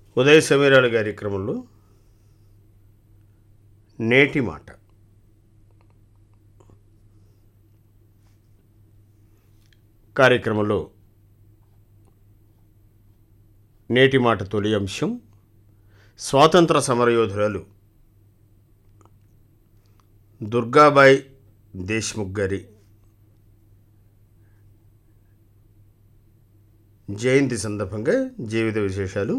ఉదయ సమీరాల గారి క్రమంలో నేటి మాట కార్యక్రమంలో నేటి మాట తొలి అంశం స్వాతంత్ర సమరయోధురాలు దుర్గాబాయ్ దేశ్ముఖ్ గారి జయంతి సందర్భంగా జీవిత విశేషాలు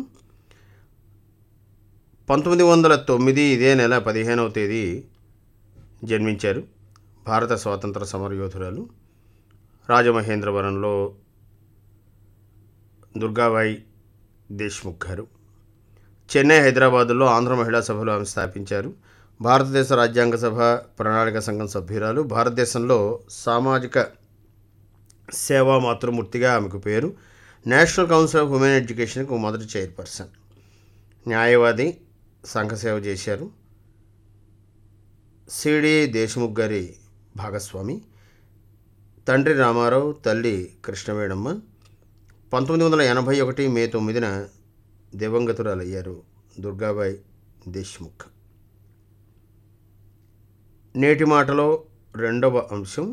పంతొమ్మిది వందల తొమ్మిది ఇదే నెల పదిహేనవ తేదీ జన్మించారు భారత స్వాతంత్ర సమరయోధురాలు రాజమహేంద్రవరంలో దుర్గాబాయి దేశ్ముఖ్ గారు చెన్నై హైదరాబాదులో ఆంధ్ర మహిళా సభలు ఆమె స్థాపించారు భారతదేశ రాజ్యాంగ సభ ప్రణాళిక సంఘం సభ్యురాలు భారతదేశంలో సామాజిక సేవా మాతృమూర్తిగా ఆమెకు పేరు నేషనల్ కౌన్సిల్ ఆఫ్ ఉమెన్ ఎడ్యుకేషన్కు మొదటి చైర్పర్సన్ న్యాయవాది సంఘసేవ చేశారు సిడి దేశముఖ్ గారి భాగస్వామి తండ్రి రామారావు తల్లి కృష్ణవేణమ్మ పంతొమ్మిది వందల ఎనభై ఒకటి మే తొమ్మిదిన దివంగతురాలయ్యారు దుర్గాబాయ్ దేశ్ముఖ్ నేటి మాటలో రెండవ అంశం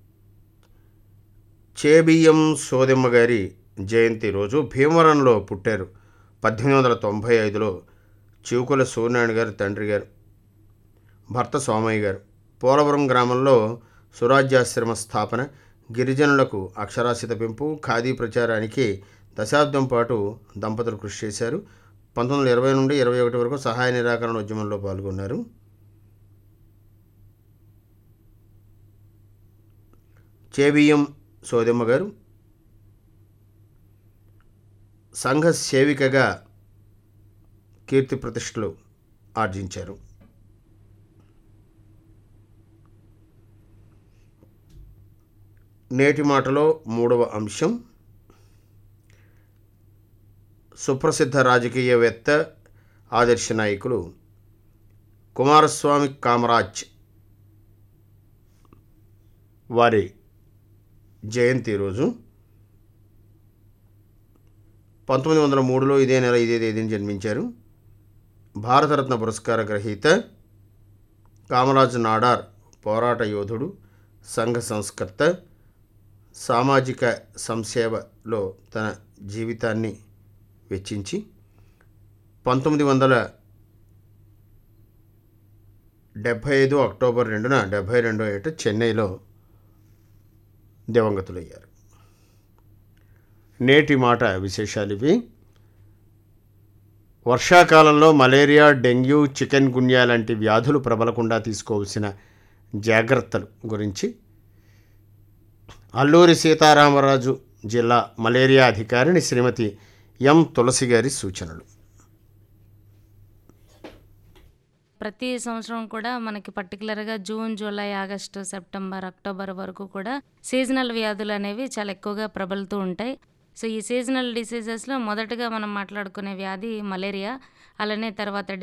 చేబియ్యం సోదెమ్మ గారి జయంతి రోజు భీమవరంలో పుట్టారు పద్దెనిమిది వందల తొంభై ఐదులో చివుకుల సూర్యనారాయణ గారి తండ్రి గారు భర్త సోమయ్య గారు పోలవరం గ్రామంలో సురాజ్యాశ్రమ స్థాపన గిరిజనులకు అక్షరాస్యత పెంపు ఖాదీ ప్రచారానికి దశాబ్దం పాటు దంపతులు కృషి చేశారు పంతొమ్మిది వందల ఇరవై నుండి ఇరవై ఒకటి వరకు సహాయ నిరాకరణ ఉద్యమంలో పాల్గొన్నారు చేబియ్యం సోదెమ్మ గారు సంఘ సేవికగా కీర్తి ప్రతిష్టలు ఆర్జించారు నేటి మాటలో మూడవ అంశం సుప్రసిద్ధ రాజకీయవేత్త ఆదర్శ నాయకులు కుమారస్వామి కామరాజ్ వారి జయంతి రోజు పంతొమ్మిది వందల మూడులో ఇదే నెల ఇదే తేదీని జన్మించారు భారతరత్న పురస్కార గ్రహీత కామరాజ్ నాడార్ పోరాట యోధుడు సంఘ సంస్కర్త సామాజిక సంసేవలో తన జీవితాన్ని వెచ్చించి పంతొమ్మిది వందల డెబ్భై ఐదు అక్టోబర్ రెండున డెబ్భై రెండో ఏట చెన్నైలో దివంగతులయ్యారు నేటి మాట విశేషాలు ఇవి వర్షాకాలంలో మలేరియా డెంగ్యూ చికెన్ గున్యా లాంటి వ్యాధులు ప్రబలకుండా తీసుకోవాల్సిన జాగ్రత్తలు గురించి అల్లూరి సీతారామరాజు జిల్లా మలేరియా అధికారిని శ్రీమతి ఎం తులసి గారి సూచనలు ప్రతి సంవత్సరం కూడా మనకి పర్టికులర్గా June July August September October వరకు కూడా సీజనల్ వ్యాధులు అనేవి చాలా ఎక్కువగా ప్రబలుతూ ఉంటాయి సో ఈ సీజనల్ డిసీజెస్లో మొదటగా మనం మాట్లాడుకునే వ్యాధి మలేరియా అలానే తర్వాత